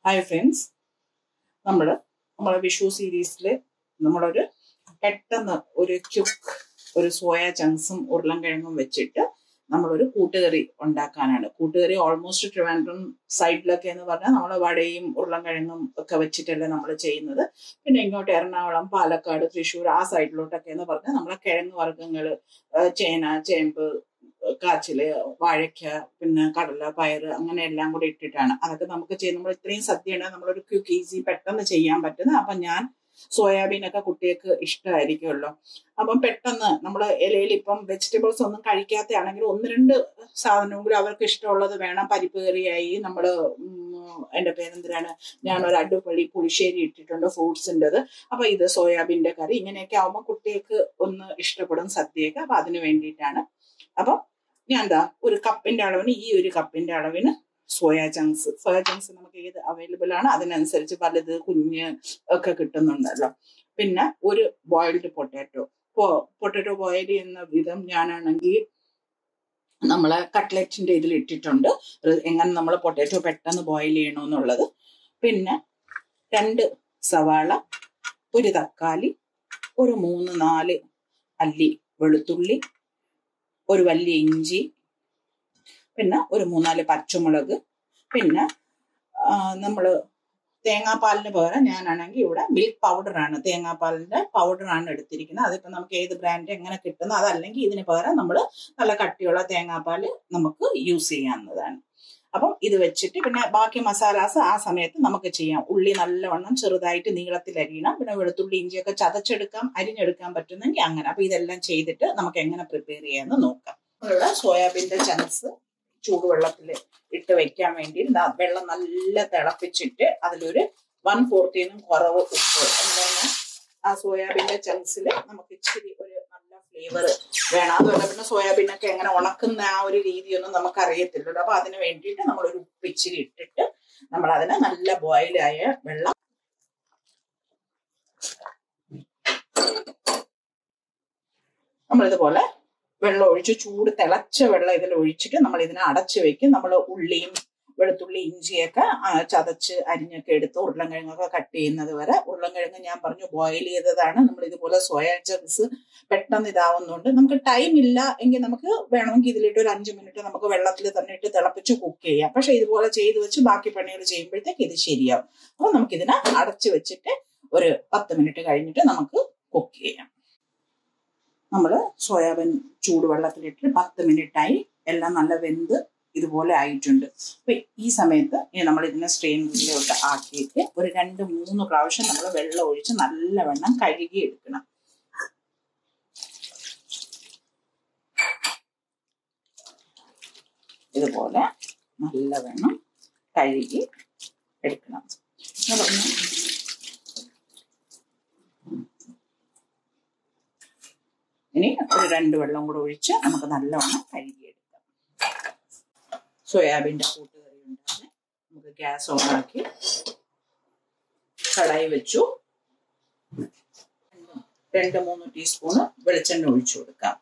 hi friends നമ്മൾ നമ്മളെ വിഷു സീരീസിൽ നമ്മളൊരു പെട്ടെന്ന് ഒരു ക്യുക്ക് ഒരു സോയ ചങ്ക്സും ഉരുളൻകിഴങ്ങും വെച്ചിട്ട് നമ്മളൊരു കൂട്ടുകറി ഉണ്ടാക്കാനാണ് കൂട്ടുകറി ഓൾമോസ്റ്റ് ട്രിവാൻഡ്രം സൈഡിലൊക്കെ എന്ന് പറഞ്ഞാൽ നമ്മൾ വടയും ഉരുളൻകിഴങ്ങും ഒക്കെ വെച്ചിട്ടല്ലേ നമ്മൾ ചെയ്യുന്നത് പിന്നെ ഇങ്ങോട്ട് എറണാകുളം പാലക്കാട് തൃശ്ശൂർ ആ സൈഡിലോട്ടൊക്കെ എന്ന് പറഞ്ഞാൽ നമ്മളെ കിഴങ്ങ് വർഗ്ഗങ്ങൾ ചേന ചേമ്പ് കാച്ചില് വാഴയ്ക്ക പിന്നെ കടല പയറ് അങ്ങനെ എല്ലാം കൂടി ഇട്ടിട്ടാണ് അതൊക്കെ നമുക്ക് ചെയ്ത് നമ്മൾ ഇത്രയും സദ്യയാണ് നമ്മളൊരു ക്വിക്ക് ഈസി പെട്ടെന്ന് ചെയ്യാൻ പറ്റുന്നത് അപ്പൊ ഞാൻ സോയാബീൻ ഒക്കെ കുട്ടികൾക്ക് ഇഷ്ടമായിരിക്കുമല്ലോ അപ്പം പെട്ടെന്ന് നമ്മൾ ഇലയിൽ ഇപ്പം വെജിറ്റബിൾസ് ഒന്നും കഴിക്കാത്തയാണെങ്കിൽ ഒന്ന് രണ്ട് സാധനവും കൂടി അവർക്ക് ഇഷ്ടമുള്ളത് വേണം പരിപ്പ് കറിയായി നമ്മൾ എൻ്റെ പേരെന്തിനാണ് ഞാൻ ഒരു അടിപൊളി പുളിശ്ശേരി ഇട്ടിട്ടുണ്ട് ഫ്രൂട്ട്സിൻ്റെത് അപ്പൊ ഇത് സോയാബീൻ്റെ കറി ഇങ്ങനെയൊക്കെ ആവുമ്പോൾ കുട്ടികൾക്ക് ഒന്ന് ഇഷ്ടപ്പെടും സദ്യയൊക്കെ അപ്പൊ അതിന് വേണ്ടിയിട്ടാണ് അപ്പം ഞാൻ എന്താ ഒരു കപ്പിന്റെ അളവിന് ഈ ഒരു കപ്പിന്റെ അളവിന് സോയാ ചങ്ക്സ് സോയാ ചങ്ക്സ് നമുക്ക് ഏത് അവൈലബിൾ ആണ് അതിനനുസരിച്ച് വലുത് കുഞ്ഞ് ഒക്കെ കിട്ടുന്നുണ്ടല്ലോ പിന്നെ ഒരു ബോയിൽഡ് പൊട്ടാറ്റോ പൊട്ടാറ്റോ ബോയിൽ ചെയ്യുന്ന വിധം ഞാനാണെങ്കിൽ നമ്മളെ കട്ട്ലറ്റിന്റെ ഇതിൽ ഇട്ടിട്ടുണ്ട് എങ്ങനെ നമ്മൾ പൊട്ടാറ്റോ പെട്ടെന്ന് ബോയിൽ ചെയ്യണമെന്നുള്ളത് പിന്നെ രണ്ട് സവാള ഒരു തക്കാളി ഒരു മൂന്ന് നാല് അല്ലി വെളുത്തുള്ളി ഒരു വലിയ ഇഞ്ചി പിന്നെ ഒരു മൂന്നാല് പച്ചമുളക് പിന്നെ നമ്മൾ തേങ്ങാപ്പാലിന് പകരം ഞാനാണെങ്കിൽ ഇവിടെ മിൽക്ക് പൗഡറാണ് തേങ്ങാപ്പാലിന്റെ പൗഡറാണ് എടുത്തിരിക്കുന്നത് അതിപ്പോൾ നമുക്ക് ഏത് ബ്രാൻഡ് എങ്ങനെ കിട്ടുന്നു അതല്ലെങ്കിൽ ഇതിന് പകരം നമ്മൾ നല്ല കട്ടിയുള്ള തേങ്ങാപ്പാൽ നമുക്ക് യൂസ് ചെയ്യാവുന്നതാണ് അപ്പം ഇത് വെച്ചിട്ട് പിന്നെ ബാക്കി മസാലാസ് ആ സമയത്ത് നമുക്ക് ചെയ്യാം ഉള്ളി നല്ലവണ്ണം ചെറുതായിട്ട് നീളത്തിൽ അരിയണം പിന്നെ വെളുത്തുള്ളി ഇഞ്ചിയൊക്കെ ചതച്ചെടുക്കാം അരിഞ്ഞെടുക്കാൻ പറ്റുന്നെങ്കിൽ അങ്ങനെ അപ്പൊ ഇതെല്ലാം ചെയ്തിട്ട് നമുക്ക് എങ്ങനെ പ്രിപ്പയർ ചെയ്യാമെന്ന് നോക്കാം ഇവിടെ സോയാബീന്റെ ചങ്ക്സ് ചൂടുവെള്ളത്തിൽ ഇട്ട് വെക്കാൻ വേണ്ടി വെള്ളം നല്ല തിളപ്പിച്ചിട്ട് അതിലൊരു വൺ ഫോർത്തീനും കുറവ് ഉപ്പ് എന്താണ് ആ സോയാബീന്റെ ചങ്ക്സിൽ നമുക്ക് ഇച്ചിരി ഒരു നല്ല ഫ്ലേവർ വേണം അതുപോലെ പിന്നെ സോയാബീനൊക്കെ എങ്ങനെ ഉണക്കുന്ന ആ ഒരു രീതിയൊന്നും നമുക്ക് അറിയത്തില്ലല്ലോ അപ്പൊ അതിന് വേണ്ടിയിട്ട് നമ്മളൊരു ഉപ്പ് ഇച്ചിരി ഇട്ടിട്ട് നമ്മൾ അതിനെ നല്ല ബോയിലായ വെള്ളം നമ്മളിതുപോലെ വെള്ളം ഒഴിച്ച് ചൂട് തിളച്ച വെള്ളം ഇതിൽ ഒഴിച്ചിട്ട് നമ്മൾ ഇതിനെ അടച്ചു വെക്കും നമ്മൾ ഉള്ളിയും വെളുത്തുള്ളി ഇഞ്ചിയൊക്കെ ചതച്ച് അരിഞ്ഞൊക്കെ എടുത്ത് ഉരുളൻകിഴങ്ങൊക്കെ കട്ട് ചെയ്യുന്നത് വരെ ഉരുളൻകിഴങ്ങ് ഞാൻ പറഞ്ഞു ബോയിൽ ചെയ്തതാണ് നമ്മൾ ഇതുപോലെ സോയാ ചങ്ക്സ് പെട്ടെന്ന് ഇതാവുന്നുണ്ട് നമുക്ക് ടൈം ഇല്ല എങ്കിൽ നമുക്ക് വേണമെങ്കിൽ ഇതിലിട്ട് ഒരു അഞ്ച് മിനിറ്റ് നമുക്ക് വെള്ളത്തിൽ തന്നെ ഇട്ട് തിളപ്പിച്ച് കുക്ക് ചെയ്യാം പക്ഷെ ഇതുപോലെ ചെയ്ത് വെച്ച് ബാക്കി പണികൾ ചെയ്യുമ്പോഴത്തേക്ക് ഇത് ശരിയാവും അപ്പൊ നമുക്കിതിനെ അടച്ചു വെച്ചിട്ട് ഒരു പത്ത് മിനിറ്റ് കഴിഞ്ഞിട്ട് നമുക്ക് കുക്ക് ചെയ്യാം നമ്മൾ സോയാബീൻ ചൂടുവെള്ളത്തിലിട്ട് പത്ത് മിനിറ്റായി എല്ലാം നല്ല വെന്ത് ഇതുപോലെ ആയിട്ടുണ്ട് അപ്പൊ ഈ സമയത്ത് നമ്മൾ ഇതിനെ സ്ട്രെയിനിലോട്ട് ആക്കിയിട്ട് ഒരു രണ്ട് മൂന്ന് പ്രാവശ്യം നമ്മൾ വെള്ളം ഒഴിച്ച് നല്ലവണ്ണം കഴുകി എടുക്കണം ഇതുപോലെ നല്ലവണ്ണം കഴുകി എടുക്കണം ഇനി ഒരു രണ്ട് വെള്ളം കൂടെ ഒഴിച്ച് നമുക്ക് നല്ലവണ്ണം കഴുകിയെടുക്കാം സോയാബീൻ്റെ കൂട്ടുകറി ഉണ്ടാകും നമുക്ക് ഗ്യാസ് ഓണാക്കി കടായി വെച്ചു രണ്ട് മൂന്ന് ടീസ്പൂണ് വെളിച്ചെണ്ണ ഒഴിച്ചു കൊടുക്കാം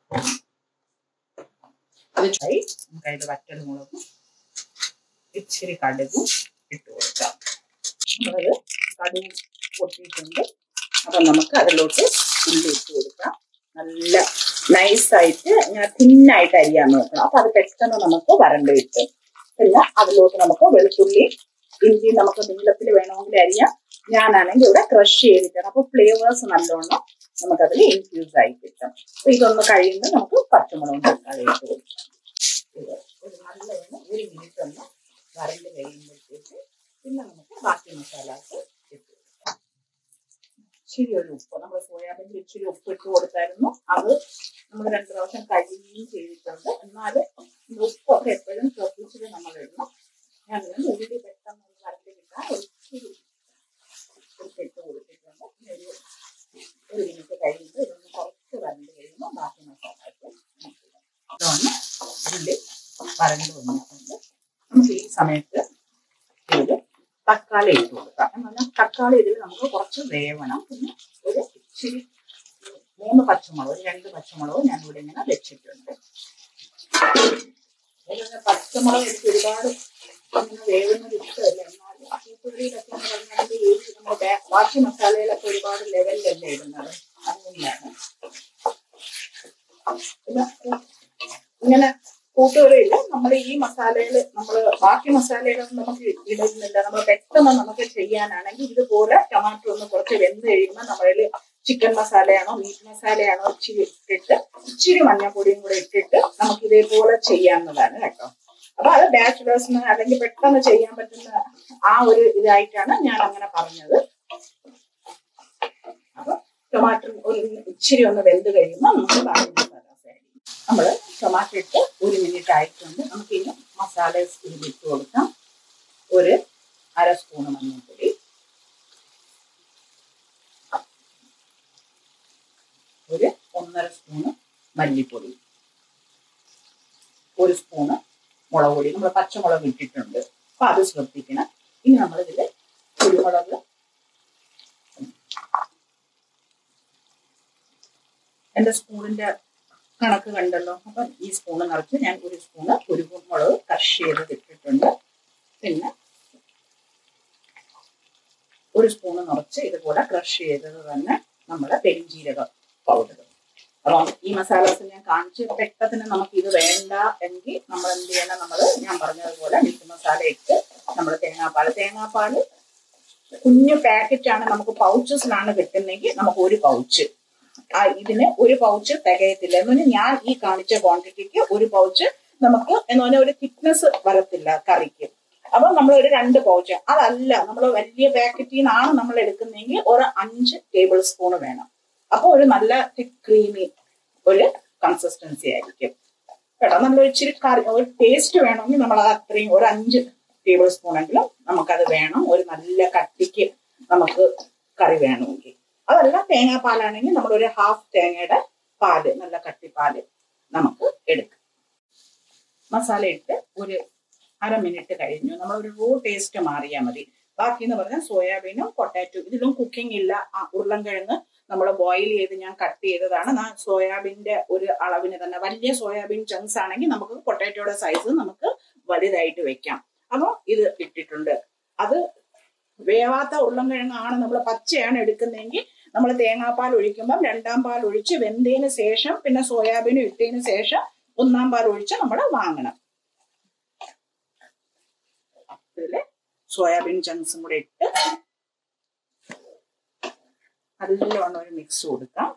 അത് ചായി നമുക്ക് അതിൽ വറ്റൽ മുളകും ഇച്ചിരി കടുകും ഇട്ട് കൊടുക്കാം നമ്മളത് കടുക് പൊട്ടിയിട്ടുണ്ട് അപ്പം നമുക്ക് അതിലോട്ട് ഉള്ളി ഇട്ട് കൊടുക്കാം നല്ല നൈസായിട്ട് ഇങ്ങനെ തിന്നായിട്ട് അരിയാൻ നോക്കണം അപ്പൊ അത് പെട്ടെന്ന് നമുക്ക് വരണ്ട് കിട്ടും പിന്നെ അതിലോട്ട് നമുക്ക് വെളുത്തുള്ളി ഇഞ്ചി നമുക്ക് നീളത്തിൽ വേണമെങ്കിൽ അരിയാം ഞാനാണെങ്കിൽ ഇവിടെ ക്രഷ് ചെയ്തിട്ടാണ് അപ്പൊ ഫ്ലേവേഴ്സ് നല്ലോണം നമുക്കതിൽ ഇൻഫ്യൂസ് ആയി കിട്ടും അപ്പൊ ഇതൊന്ന് കഴിയുമ്പോൾ നമുക്ക് പച്ചമുളകും തക്കാളി ഇട്ട് കൊടുക്കാം ഇത് ഒരു നല്ല ഒരു മിനിറ്റ് ഒന്ന് വരണ്ട് കഴിയുമ്പോഴത്തേക്ക് പിന്നെ നമുക്ക് ബാക്കി മസാലാസ് ഇട്ട് കൊടുക്കാം ഇച്ചിരി ഒരു ഉപ്പ് നമ്മൾ സോയാബീനിൽ ഇച്ചിരി ഉപ്പ് ഇട്ട് കൊടുത്തായിരുന്നു അത് നമ്മൾ രണ്ട് പ്രാവശ്യം കഴുകുകയും ചെയ്തിട്ടുണ്ട് എന്നാൽ ഉപ്പൊക്കെ എപ്പോഴും ശ്രദ്ധിച്ചിട്ട് നമ്മൾ ഇടണം ഞാൻ ഉള്ളി പെട്ടെന്ന് ഒരു കറണ്ട് കിട്ടാൻ ഒരിച്ചിരി ഉപ്പിട്ട് കൊടുത്തിട്ടുണ്ട് പിന്നെ ഒരു ഒരു മിനിറ്റ് കഴിയുമ്പോൾ ഇതൊന്ന് കുറച്ച് വരണ്ട് കഴിയുമ്പോൾ ബാക്കി മസാലയ്ക്ക് ഇതാണ് ഉള്ളി വരണ്ട് വന്നിട്ടുണ്ട് നമുക്ക് ഈ സമയത്ത് ഇതിൽ തക്കാളി ഇട്ട് കൊടുക്കാം എന്നാൽ തക്കാളി ഇതിൽ നമുക്ക് കുറച്ച് വേവണം പിന്നെ ഒരു ഇച്ചിരി മൂന്ന് പച്ചമുളക് രണ്ട് പച്ചമുളക് ഞാൻ ഇവിടെ ഇങ്ങനെ വെച്ചിട്ടുണ്ട് പച്ചമുളക് എനിക്ക് ഒരുപാട് അങ്ങനെ വേവുന്നത് ഇഷ്ടമല്ല എന്നാലും ഈ കൂട്ടുകറിയിലൊക്കെ എന്ന് പറഞ്ഞാൽ അതിന്റെ എരിവ് നമ്മുടെ ബാക്കി മസാലയിലൊക്കെ ഒരുപാട് ലെവലിലല്ലേ ഇടുന്നത് അതുകൊണ്ടാണ് പിന്നെ ഇങ്ങനെ കൂട്ടുകറിയില്ല നമ്മൾ ഈ മസാലയിൽ നമ്മൾ ബാക്കി മസാലകളൊന്നും നമുക്ക് ഇടുന്നില്ല നമ്മൾ പെട്ടെന്ന് നമുക്ക് ചെയ്യാനാണെങ്കിൽ ഇതുപോലെ ടൊമാറ്റോ ഒന്ന് കുറച്ച് വെന്ത് കഴിയുമ്പോൾ നമ്മളിൽ ചിക്കൻ മസാലയാണോ മീറ്റ് മസാലയാണോ ഇച്ചിരി ഇട്ടിട്ട് ഇച്ചിരി മഞ്ഞപ്പൊടിയും കൂടെ ഇട്ടിട്ട് നമുക്ക് ഇതേപോലെ ചെയ്യാവുന്നതാണ് കേട്ടോ അപ്പൊ അത് ബാച്ചുലേഴ്സിന് അല്ലെങ്കിൽ പെട്ടെന്ന് ചെയ്യാൻ പറ്റുന്ന ആ ഒരു ഇതായിട്ടാണ് ഞാൻ അങ്ങനെ പറഞ്ഞത് അപ്പൊ ടൊമാറ്റോ ഒരു ഇച്ചിരി ഒന്ന് വെന്ത് കഴിയുമ്പോൾ നമുക്ക് ബാക്കി മസാലാസ് ആഡ് ചെയ്യും നമ്മൾ ടൊമാറ്റോ ഇട്ട് ഒരു മിനിറ്റ് ആയിട്ടുണ്ട് നമുക്ക് ഇനി മസാല ഇതിൽ ഇട്ട് കൊടുക്കാം ഒരു അര സ്പൂണ് മഞ്ഞൾപ്പൊടി ഒരു ഒന്നര സ്പൂണ് മല്ലിപ്പൊടി ഒരു സ്പൂണ് മുളക് പൊടി നമ്മൾ പച്ചമുളക് ഇട്ടിട്ടുണ്ട് അപ്പൊ അത് ശ്രദ്ധിക്കണം ഇനി നമ്മളിതിൽ കുരുമുളക് എന്റെ സ്പൂണിന്റെ കണക്ക് കണ്ടല്ലോ അപ്പം ഈ സ്പൂണ് നിറച്ച് ഞാൻ ഒരു സ്പൂണ് കുരുമുളക് കഷ് ചെയ്ത് ഇട്ടിട്ടുണ്ട് പിന്നെ ഒരു സ്പൂണ് നിറച്ച് ഇതുപോലെ ക്രഷ് ചെയ്തത് തന്നെ നമ്മുടെ പെരിഞ്ചീരക പൗഡർ അപ്പം ഈ മസാലാസ് ഞാൻ കാണിച്ച് പെട്ടെന്ന് നമുക്ക് ഇത് വേണ്ട എങ്കിൽ നമ്മൾ എന്ത് ചെയ്യണം നമ്മൾ ഞാൻ പറഞ്ഞതുപോലെ മീറ്റ് മസാല ഇട്ട് നമ്മൾ തേങ്ങാപ്പാൽ തേങ്ങാപ്പാൽ കുഞ്ഞു പാക്കറ്റ് ആണ് നമുക്ക് പൗച്ചസിലാണ് കിട്ടുന്നെങ്കിൽ നമുക്ക് ഒരു പൗച്ച് ആ ഇതിന് ഒരു പൗച്ച് തികയത്തില്ല എന്ന് പറഞ്ഞാൽ ഞാൻ ഈ കാണിച്ച ക്വാണ്ടിറ്റിക്ക് ഒരു പൗച്ച് നമുക്ക് എന്ന് പറഞ്ഞാൽ ഒരു തിക്നെസ് വരത്തില്ല കറിക്ക് അപ്പൊ നമ്മൾ ഒരു രണ്ട് പൗച്ച് അതല്ല നമ്മൾ വലിയ പാക്കറ്റിൽ നിന്നാണ് നമ്മൾ എടുക്കുന്നതെങ്കിൽ ഒരു അഞ്ച് ടേബിൾ സ്പൂൺ വേണം അപ്പൊ ഒരു നല്ല തിക് ക്രീമി ഒരു കൺസിസ്റ്റൻസി ആയിരിക്കും കേട്ടോ നമ്മൾ ഇച്ചിരി കറി ഒരു ടേസ്റ്റ് വേണമെങ്കിൽ നമ്മൾ അത് അത്രയും ഒരു അഞ്ച് ടേബിൾ സ്പൂൺ എങ്കിലും നമുക്കത് വേണം ഒരു നല്ല കട്ടിക്ക് നമുക്ക് കറി വേണമെങ്കിൽ അതല്ല തേങ്ങാപ്പാലാണെങ്കിൽ നമ്മൾ ഒരു ഹാഫ് തേങ്ങയുടെ പാല് നല്ല കട്ടിപ്പാല് നമുക്ക് എടുക്കാം മസാല ഇട്ട് ഒരു അര മിനിറ്റ് കഴിഞ്ഞു നമ്മൾ ഒരു റോ ടേസ്റ്റ് മാറിയാൽ മതി ബാക്കി എന്ന് പറഞ്ഞാൽ സോയാബീനും പൊട്ടാറ്റോ ഇതിലും കുക്കിംഗ് ഇല്ല ആ ഉരുളൻകിഴങ്ങ് നമ്മൾ ബോയിൽ ചെയ്ത് ഞാൻ കട്ട് ചെയ്തതാണ് ഞാൻ സോയാബീന്റെ ഒരു അളവിന് തന്നെ വലിയ സോയാബീൻ ചങ്ക്സ് ആണെങ്കിൽ നമുക്ക് പൊട്ടാറ്റോയുടെ സൈസ് നമുക്ക് വലുതായിട്ട് വെക്കാം അപ്പോൾ ഇത് ഇട്ടിട്ടുണ്ട് അത് വേവാത്ത ഉരുളൻകിഴങ്ങാണ് നമ്മൾ പച്ചയാണ് എടുക്കുന്നതെങ്കിൽ നമ്മൾ തേങ്ങാപ്പാൽ ഒഴിക്കുമ്പം രണ്ടാം പാൽ ഒഴിച്ച് വെന്തതിന് ശേഷം പിന്നെ സോയാബീനും ഇട്ടതിന് ശേഷം ഒന്നാം പാൽ ഒഴിച്ച് നമ്മൾ വാങ്ങണം ഇതില് സോയാബീൻ ചങ്ക്സും കൂടെ ഇട്ട് നല്ലവണ്ണം ഒരു മിക്സ് കൊടുക്കാം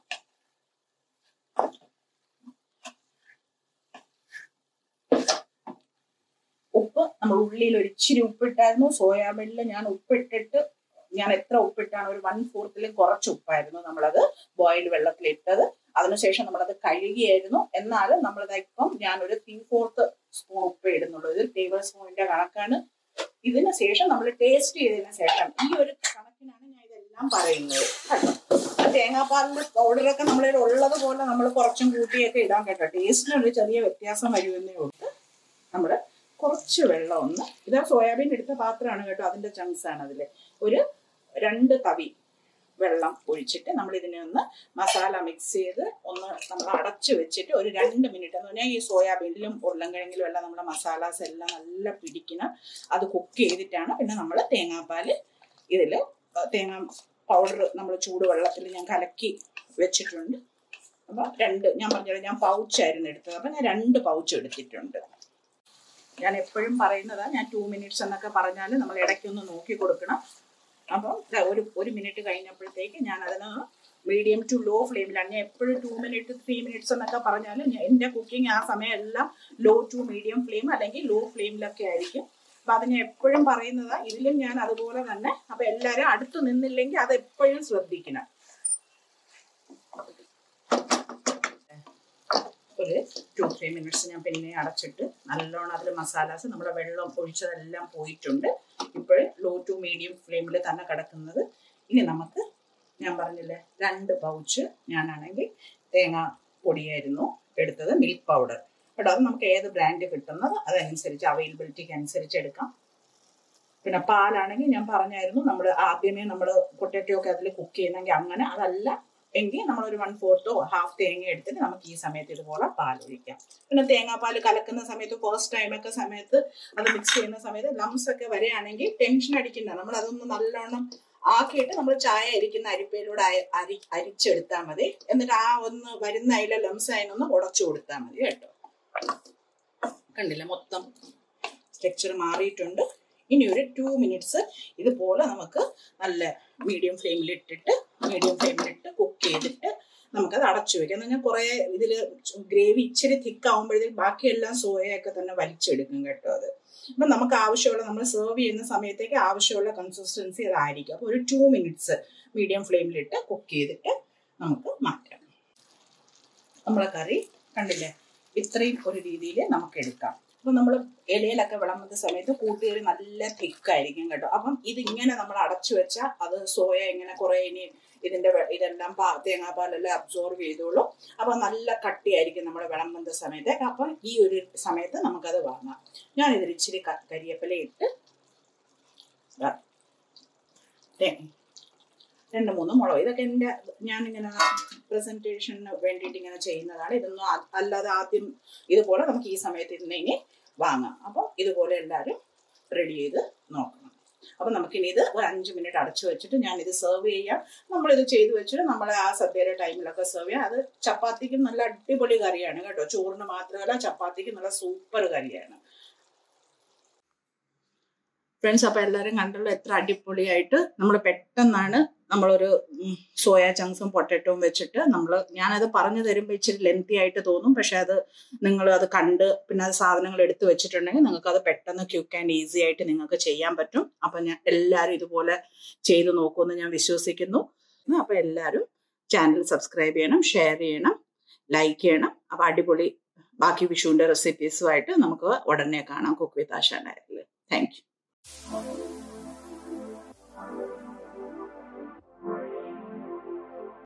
ഉപ്പ് നമ്മൾ ഉള്ളിയിൽ ഒരു ഇച്ചിരി ഉപ്പിട്ടായിരുന്നു സോയാബീനിൽ ഞാൻ ഉപ്പിട്ടിട്ട് ഞാൻ എത്ര ഉപ്പിട്ടാണ് ഒരു വൺ ഫോർത്തിലും കുറച്ച് ഉപ്പായിരുന്നു നമ്മളത് ബോയിൽഡ് വെള്ളത്തിൽ ഇട്ടത് അതിനുശേഷം നമ്മളത് കഴുകിയായിരുന്നു എന്നാലും നമ്മളത് ഇപ്പം ഞാനൊരു ത്രീ ഫോർത്ത് സ്പൂൺ ഉപ്പ് ഇടുന്നുള്ളൂ ഇത് ടേബിൾ സ്പൂണിന്റെ കണക്കാണ് ഇതിന് ശേഷം നമ്മൾ ടേസ്റ്റ് ചെയ്തതിന് ശേഷം ഈ ഒരു കണക്കിനാണ് ഞാൻ ഇതെല്ലാം പറയുന്നത് കേട്ടോ തേങ്ങാപ്പാലിന്റെ പൗഡറൊക്കെ നമ്മളിൽ ഉള്ളത് പോലെ നമ്മൾ കുറച്ചും കൂട്ടിയൊക്കെ ഇടാൻ കേട്ടോ ടേസ്റ്റിനൊരു ചെറിയ വ്യത്യാസം വരുമെന്നേ ഉള്ളൂ നമ്മൾ കുറച്ച് വെള്ളം ഒന്ന് ഇത് സോയാബീൻ എടുത്ത പാത്രമാണ് കേട്ടോ അതിന്റെ ചങ്ക്സ് ആണ് അതിൽ ഒരു രണ്ട് തവി വെള്ളം ഒഴിച്ചിട്ട് നമ്മൾ ഇതിനെ ഒന്ന് മസാല മിക്സ് ചെയ്ത് ഒന്ന് നമ്മൾ അടച്ചു വെച്ചിട്ട് ഒരു രണ്ട് മിനിറ്റ് എന്ന് പറഞ്ഞാൽ ഈ സോയാബീനിലും ഉരുളൻകിഴങ്ങിലും എല്ലാം നമ്മുടെ മസാലാസ് എല്ലാം നല്ല പിടിക്കണം അത് കുക്ക് ചെയ്തിട്ടാണ് പിന്നെ നമ്മൾ തേങ്ങാപ്പാല് ഇതിൽ തേങ്ങ പൗഡർ നമ്മൾ ചൂടുവെള്ളത്തിൽ ഞാൻ കലക്കി വെച്ചിട്ടുണ്ട് അപ്പം രണ്ട് ഞാൻ പറഞ്ഞത് ഞാൻ പൗച്ചായിരുന്നു എടുത്തത് അപ്പം ഞാൻ രണ്ട് പൗച്ച് എടുത്തിട്ടുണ്ട് ഞാൻ എപ്പോഴും പറയുന്നതാ ഞാൻ ടു മിനിറ്റ്സ് എന്നൊക്കെ പറഞ്ഞാൽ നമ്മൾ ഇടയ്ക്കൊന്ന് നോക്കി കൊടുക്കണം അപ്പം ദാ ഒരു ഒരു മിനിറ്റ് കഴിഞ്ഞപ്പോഴത്തേക്ക് ഞാൻ അതിന് മീഡിയം ടു ലോ ഫ്ലെയിമിലാണ് ഞാൻ എപ്പോഴും ടു മിനിറ്റ് ത്രീ മിനിറ്റ്സ് എന്നൊക്കെ പറഞ്ഞാൽ എൻ്റെ കുക്കിംഗ് ആ സമയം എല്ലാം ലോ ടു മീഡിയം ഫ്ലെയിം അല്ലെങ്കിൽ ലോ ഫ്ലെയിമിലൊക്കെ ആയിരിക്കും അപ്പൊ അത് ഞാൻ എപ്പോഴും പറയുന്നതാ ഇതിലും ഞാൻ അതുപോലെ തന്നെ അപ്പൊ എല്ലാവരും അടുത്ത് നിന്നില്ലെങ്കിൽ അത് എപ്പോഴും ശ്രദ്ധിക്കണം ഒരു ടു ത്രീ മിനിറ്റ്സ് ഞാൻ പിന്നെ അടച്ചിട്ട് നല്ലോണം അതിൽ മസാലാസ് നമ്മുടെ വെള്ളം ഒഴിച്ചതെല്ലാം പോയിട്ടുണ്ട് ഇപ്പോഴും ലോ ടു മീഡിയം ഫ്ലെയിമിൽ തന്നെ കിടക്കുന്നത് ഇനി നമുക്ക് ഞാൻ പറഞ്ഞില്ലേ രണ്ട് പൗച്ച് ഞാനാണെങ്കിൽ തേങ്ങ പൊടിയായിരുന്നു എടുത്തത് മിൽക്ക് പൗഡർ കേട്ടോ അത് നമുക്ക് ഏത് ബ്രാൻഡ് കിട്ടുന്നത് അതനുസരിച്ച് അവൈലബിലിറ്റിക്ക് അനുസരിച്ച് എടുക്കാം പിന്നെ പാലാണെങ്കിൽ ഞാൻ പറഞ്ഞായിരുന്നു നമ്മൾ ആദ്യമേ നമ്മൾ പൊട്ടറ്റോ ഒക്കെ അതിൽ കുക്ക് ചെയ്യുന്നെങ്കിൽ അങ്ങനെ അതല്ല എങ്കിൽ നമ്മളൊരു വൺ ഫോർത്തോ ഹാഫ് തേങ്ങ എടുത്തിട്ട് നമുക്ക് ഈ സമയത്ത് ഇതുപോലെ പാൽ ഒഴിക്കാം പിന്നെ തേങ്ങാപ്പാൽ കലക്കുന്ന സമയത്ത് ഫസ്റ്റ് ടൈമൊക്കെ സമയത്ത് അത് മിക്സ് ചെയ്യുന്ന സമയത്ത് ലംസ് ഒക്കെ വരികയാണെങ്കിൽ ടെൻഷൻ അടിക്കണ്ട നമ്മൾ അതൊന്ന് നല്ലോണം ആക്കിയിട്ട് നമ്മൾ ചായ അരിക്കുന്ന അരിപ്പയിലൂടെ അയ- അരി അരിച്ചെടുത്താൽ മതി എന്നിട്ട് ആ ഒന്ന് വരുന്ന അതിലെ ലംസ് അതിനൊന്ന് ഉടച്ചു കൊടുത്താൽ മതി കേട്ടോ കണ്ടില്ല മൊത്തം സ്ട്രക്ചർ മാറിയിട്ടുണ്ട് ഇനി ഒരു ടു മിനിറ്റ്സ് ഇതുപോലെ നമുക്ക് നല്ല മീഡിയം ഫ്ലെയിമിൽ ഇട്ടിട്ട് മീഡിയം ഫ്ലെയിമിലിട്ട് കുക്ക് ചെയ്തിട്ട് നമുക്കത് അടച്ചു വെക്കാം എന്ന് പറഞ്ഞാൽ കുറേ ഇതിൽ ഗ്രേവി ഇച്ചിരി തിക്ക് ആകുമ്പോഴത്തേക്ക് ബാക്കിയെല്ലാം സോയയൊക്കെ തന്നെ വലിച്ചെടുക്കും കേട്ടോ അത് അപ്പം നമുക്ക് ആവശ്യമുള്ള നമ്മൾ സെർവ് ചെയ്യുന്ന സമയത്തേക്ക് ആവശ്യമുള്ള കൺസിസ്റ്റൻസി അതായിരിക്കും അപ്പോൾ ഒരു ടു മിനിറ്റ്സ് മീഡിയം ഫ്ലെയിമിലിട്ട് കുക്ക് ചെയ്തിട്ട് നമുക്ക് മാറ്റാം നമ്മളെ കറി കണ്ടില്ലേ ഇത്രയും ഒരു രീതിയിൽ നമുക്ക് എടുക്കാം അപ്പൊ നമ്മൾ ഇലയിലൊക്കെ വിളമ്പുന്ന സമയത്ത് കൂട്ടുകറി നല്ല തിക്കായിരിക്കും കേട്ടോ അപ്പം ഇതിങ്ങനെ നമ്മൾ അടച്ചു വെച്ചാൽ അത് സോയ ഇങ്ങനെ കുറെ ഇനി ഇതിന്റെ വെ- ഇതെല്ലാം പാ തേങ്ങാപ്പാലെല്ലാം അബ്സോർവ് ചെയ്തോളും അപ്പൊ നല്ല കട്ടിയായിരിക്കും നമ്മൾ വിളമ്പുന്ന സമയത്ത് അപ്പൊ ഈ ഒരു സമയത്ത് നമുക്കത് വാങ്ങാം ഞാൻ ഇതിൽ ഇച്ചിരി ക- കരിയേപ്പില ഇട്ട് ദാ തേങ്ങ രണ്ട് മൂന്ന് മുളക് ഇതൊക്കെ എൻ്റെ ഞാനിങ്ങനെ പ്രസന്റേഷന് വേണ്ടിയിട്ട് ഇങ്ങനെ ചെയ്യുന്നതാണ് ഇതൊന്നും ആ- അല്ലാതെ ആദ്യം ഇതുപോലെ നമുക്ക് ഈ സമയത്ത് ഇരുന്ന് ഇനി വാങ്ങാം അപ്പോൾ ഇതുപോലെ എല്ലാവരും റെഡി ചെയ്ത് നോക്കണം അപ്പം നമുക്കിനി ഇത് ഒരു അഞ്ച് മിനിറ്റ് അടച്ചു വെച്ചിട്ട് ഞാൻ ഇത് സെർവ് ചെയ്യാം നമ്മളിത് ചെയ്ത് വെച്ചിട്ട് നമ്മൾ ആ സദ്യയുടെ ടൈമിലൊക്കെ സെർവ് ചെയ്യാം അത് ചപ്പാത്തിക്കും നല്ല അടിപൊളി കറിയാണ് കേട്ടോ ചോറിന് മാത്രമല്ല ചപ്പാത്തിക്ക് നല്ല സൂപ്പർ കറിയാണ് ഫ്രണ്ട്സ് അപ്പൊ എല്ലാവരും കണ്ടല്ലോ എത്ര അടിപൊളിയായിട്ട് നമ്മൾ പെട്ടെന്നാണ് നമ്മളൊരു ഉം, സോയ ചങ്ക്സും പൊട്ടറ്റോയും വെച്ചിട്ട് നമ്മൾ ഞാനത് പറഞ്ഞു തരുമ്പോൾ ഇച്ചിരി ലെങ്തി ആയിട്ട് തോന്നും പക്ഷെ അത് നിങ്ങൾ അത് കണ്ട് പിന്നെ അത് സാധനങ്ങൾ എടുത്തു വെച്ചിട്ടുണ്ടെങ്കിൽ നിങ്ങൾക്ക് അത് പെട്ടെന്ന് ക്യുക്ക് ആൻഡ് ഈസി ആയിട്ട് നിങ്ങൾക്ക് ചെയ്യാൻ പറ്റും അപ്പൊ ഞാൻ എല്ലാവരും ഇതുപോലെ ചെയ്തു നോക്കുമെന്ന് ഞാൻ വിശ്വസിക്കുന്നു അപ്പൊ എല്ലാവരും ചാനൽ സബ്സ്ക്രൈബ് ചെയ്യണം ഷെയർ ചെയ്യണം ലൈക്ക് ചെയ്യണം അപ്പൊ അടിപൊളി ബാക്കി വിഷുവിന്റെ റെസിപ്പീസുമായിട്ട് നമുക്ക് ഉടനെ കാണാം കുക്ക് വിത്ത് ആശാനായിരുന്നു താങ്ക് യു